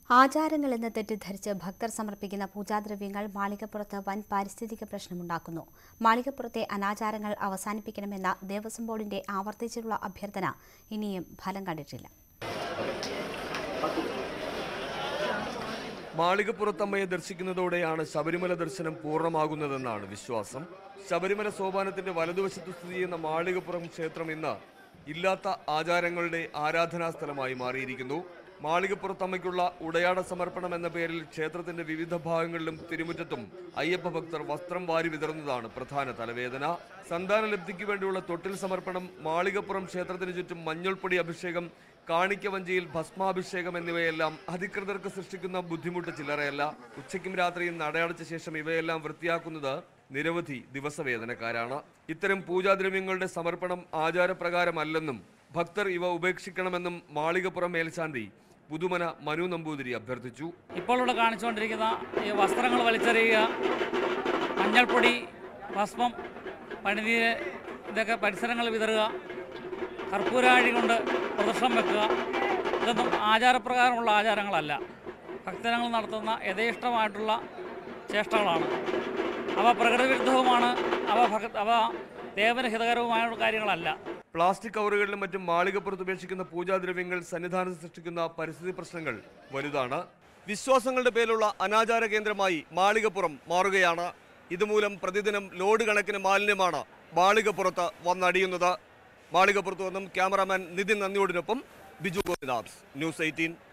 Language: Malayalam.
ആചാരങ്ങളെന്ന് തെറ്റിദ്ധരിച്ച് ഭക്തർ സമർപ്പിക്കുന്ന പൂജാദ്രവ്യങ്ങൾ മാളികപ്പുറത്ത് വൻ പാരിസ്ഥിതിക പ്രശ്നമുണ്ടാക്കുന്നു മാളികപ്പുറത്തെ അനാചാരങ്ങൾ അവസാനിപ്പിക്കണമെന്ന ദേവസ്വം ബോർഡിന്റെ ആവർത്തിച്ചുള്ള അഭ്യർത്ഥന ഇനിയും ഫലം കണ്ടിട്ടില്ല മാളികപ്പുറത്തമ്മയെ ദർശിക്കുന്നതോടെയാണ് ശബരിമല ദർശനം പൂർണ്ണമാകുന്നതെന്നാണ് വിശ്വാസം ശബരിമല സോപാനത്തിന്റെ വലതുവശത്ത് സ്ഥിതി ചെയ്യുന്ന മാളികപ്പുറം ക്ഷേത്രം ഇന്ന് ഇല്ലാത്ത ആചാരങ്ങളുടെ ആരാധനാ സ്ഥലമായി മാറിയിരിക്കുന്നു മാളികപ്പുറത്തമ്മയ്ക്കുള്ള ഉടയാട സമർപ്പണം എന്ന പേരിൽ ക്ഷേത്രത്തിന്റെ വിവിധ ഭാഗങ്ങളിലും തിരുമുറ്റത്തും അയ്യപ്പ ഭക്തർ വസ്ത്രം വാരി വിതറുന്നതാണ് പ്രധാന തലവേദന സന്താനലബ്ധിക്ക് വേണ്ടിയുള്ള തൊട്ടിൽ സമർപ്പണം മാളികപ്പുറം ക്ഷേത്രത്തിന് ചുറ്റും മഞ്ഞൾപ്പൊടി അഭിഷേകം കാണിക്കവഞ്ചിയിൽ ഭസ്മാഭിഷേകം എന്നിവയെല്ലാം അധികൃതർക്ക് സൃഷ്ടിക്കുന്ന ബുദ്ധിമുട്ട് ചില്ലറയല്ല ഉച്ചയ്ക്കും രാത്രിയും നടയടച്ച ശേഷം ഇവയെല്ലാം വൃത്തിയാക്കുന്നത് നിരവധി ദിവസവേതനക്കാരാണ് ഇത്തരം പൂജാദ്രവ്യങ്ങളുടെ സമർപ്പണം ആചാരപ്രകാരമല്ലെന്നും ഭക്തർ ഇവ ഉപേക്ഷിക്കണമെന്നും മാളികപ്പുറം മേൽശാന്തി പുതുമന മനു നമ്പൂതിരി അഭ്യർത്ഥിച്ചു ഇപ്പോൾ ഇവിടെ കാണിച്ചുകൊണ്ടിരിക്കുന്ന ഈ വസ്ത്രങ്ങൾ വലിച്ചെറിയുക മഞ്ഞൾപ്പൊടി ഭസ്മം പണിതീര് ഇതൊക്കെ പരിസരങ്ങളിൽ വിതറുക കർപ്പൂരാഴി കൊണ്ട് പ്രദർശനം വെക്കുക ഇതൊന്നും ആചാരപ്രകാരമുള്ള ആചാരങ്ങളല്ല ഭക്തജനങ്ങൾ നടത്തുന്ന യഥേഷ്ടമായിട്ടുള്ള ചേഷ്ടകളാണ് അവ പ്രകൃതിവിരുദ്ധവുമാണ് അവ ഭഗ അവ ദേവന് ഹിതകരവുമായ കാര്യങ്ങളല്ല പ്ലാസ്റ്റിക് കവറുകളിലും മറ്റും മാളികപ്പുറത്ത് ഉപേക്ഷിക്കുന്ന പൂജാദ്രവ്യങ്ങൾ സന്നിധാനത്ത് സൃഷ്ടിക്കുന്ന പരിസ്ഥിതി പ്രശ്നങ്ങൾ വലുതാണ് വിശ്വാസങ്ങളുടെ പേരിലുള്ള അനാചാര കേന്ദ്രമായി മാളികപ്പുറം മാറുകയാണ് ഇതുമൂലം പ്രതിദിനം ലോഡ് കണക്കിന് മാലിന്യമാണ് മാളികപ്പുറത്ത് വന്നടിയുന്നത് മാളികപ്പുറത്ത് നിന്നും ക്യാമറാമാൻ നിതിൻ നന്ദിയോടിനൊപ്പം ബിജു ഗോപിനാഥ് ന്യൂസ് എയ്റ്റീൻ